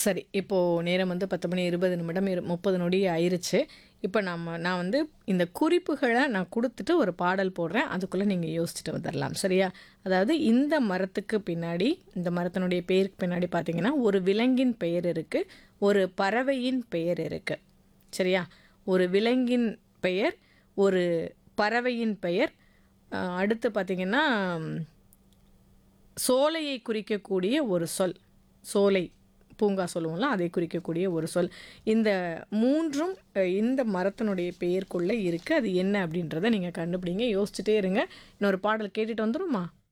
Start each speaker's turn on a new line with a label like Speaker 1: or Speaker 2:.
Speaker 1: சரி இப்போது நேரம் வந்து பத்து மணி இருபது நிமிடம் இரு முப்பது நொடி ஆயிருச்சு இப்போ நம்ம நான் வந்து இந்த குறிப்புகளை நான் கொடுத்துட்டு ஒரு பாடல் போடுறேன் அதுக்குள்ளே நீங்கள் யோசிச்சுட்டு வந்துடலாம் சரியா அதாவது இந்த மரத்துக்கு பின்னாடி இந்த மரத்தினுடைய பெயருக்கு பின்னாடி பார்த்தீங்கன்னா ஒரு விலங்கின் பெயர் இருக்குது ஒரு பறவையின் பெயர் இருக்குது சரியா ஒரு விலங்கின் பெயர் ஒரு பறவையின் பெயர் அஹ், அடுத்து பார்த்தீங்கன்னா சோலையை குறிக்கக்கூடிய ஒரு சொல் சோலை பூங்கா சொல்லுவோம்ல அதை குறிக்கக்கூடிய ஒரு சொல் இந்த மூன்றும் அஹ், இந்த மரத்தினுடைய பெயருக்குள்ளே இருக்குது அது என்ன அப்படின்றத நீங்கள் கண்டுபிடிங்க யோசிச்சுட்டே இருங்க இன்னொரு பாடல் கேட்டுட்டு வந்துருமா